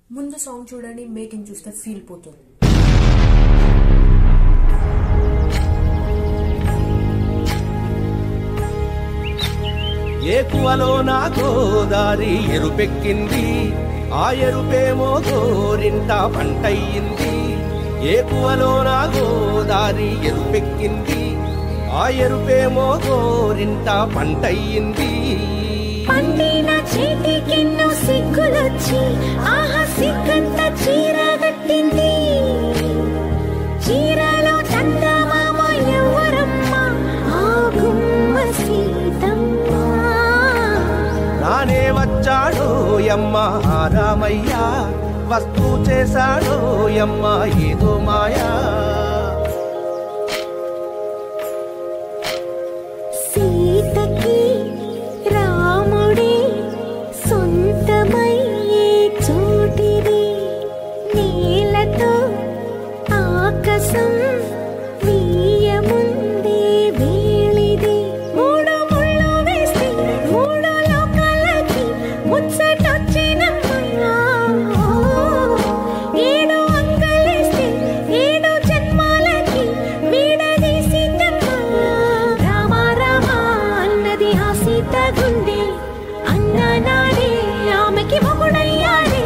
ముందు సాంగ్ చూడండి మేకింగ్ చూస్తే ఫీల్ పోతుంది ఏకువలో నా గోదారి ఎరుపెక్కింది ఆ ఎరుపేమో గోరింట పంటయ్యింది ఏకువలో నా గోదారి ఎరుపెక్కింది ఆ ఎరుపేమో గోరింట పంటయ్యింది పండిన చేతికెన్నో సిగ్గులొచ్చి ఆహా సిగ్గంత చీర కట్టింది చీరలో చందమామ ఎవరమ్మ ఆ గుమ్మ సీతమ్మ నానే వచ్చాడో యమ్మ ఆ రామయ్య వస్తూ చేశాడో యమ్మ ఏదో మాయా సీతకి రాముడే సొంతమయ్యే చోటిది నీలతో ఆకాశం వీయముందే వేళిది మూడు ముళ్ళు వేస్తే మూడు లోకాలకి ముచ్చటొచ్చినమ్మా ఏడు అంకలేస్తే ఏడు జన్మాలకి వీడదీసిందమ్మా రామ రామ అన్నది ఆ సీత గుండె అన్న నాడే ఆమెకి మొగుడయ్యాడే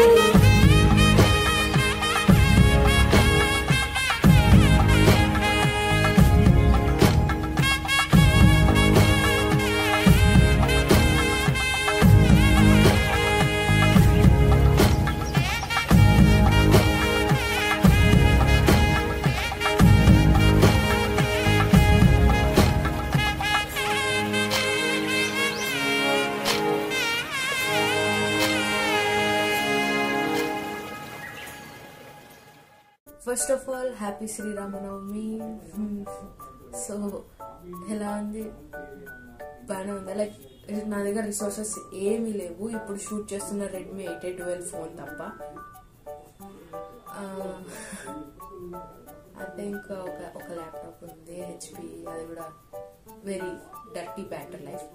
first of all happy Sri Rama Navami so ఎలా ఉంది బాగానే ఉందా లైక్ నా దగ్గర రిసోర్సెస్ ఏమీ లేవు ఇప్పుడు షూట్ చేస్తున్న Redmi eight eight twelve phone తప్ప అంటే ఇంకా ఒక ఒక ల్యాప్టాప్ ఉంది హెచ్పి అది కూడా వెరీ డర్టీ బ్యాటర్ లైఫ్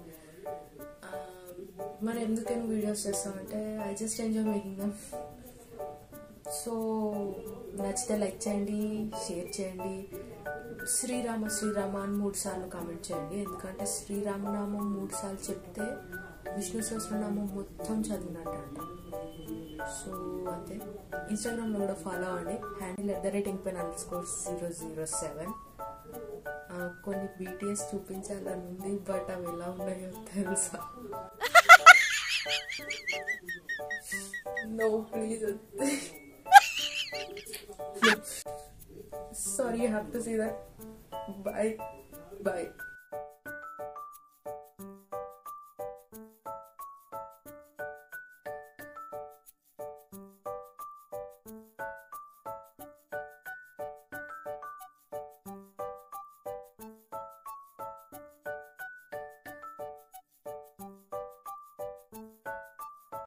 మరి ఎందుకని వీడియోస్ చేస్తామంటే I just enjoy making them so నచ్చితే లైక్ చేయండి షేర్ చేయండి శ్రీరామ శ్రీరామ అని మూడు సార్లు కామెంట్ చేయండి ఎందుకంటే శ్రీరామనామం మూడు సార్లు చెప్తే విష్ణు సహస్రనామం మొత్తం చదివినట్టు అంట సో అంతే ఇన్స్టాగ్రామ్లో కూడా ఫాలో అవ్వండి handle at the rating pen underscore zero zero seven కొన్ని బీటీఎస్ చూపించాలని ఉంది బట్ అవి ఎలా ఉన్నాయో తెలుసా no please Sorry, you have to see that. Bye. Bye.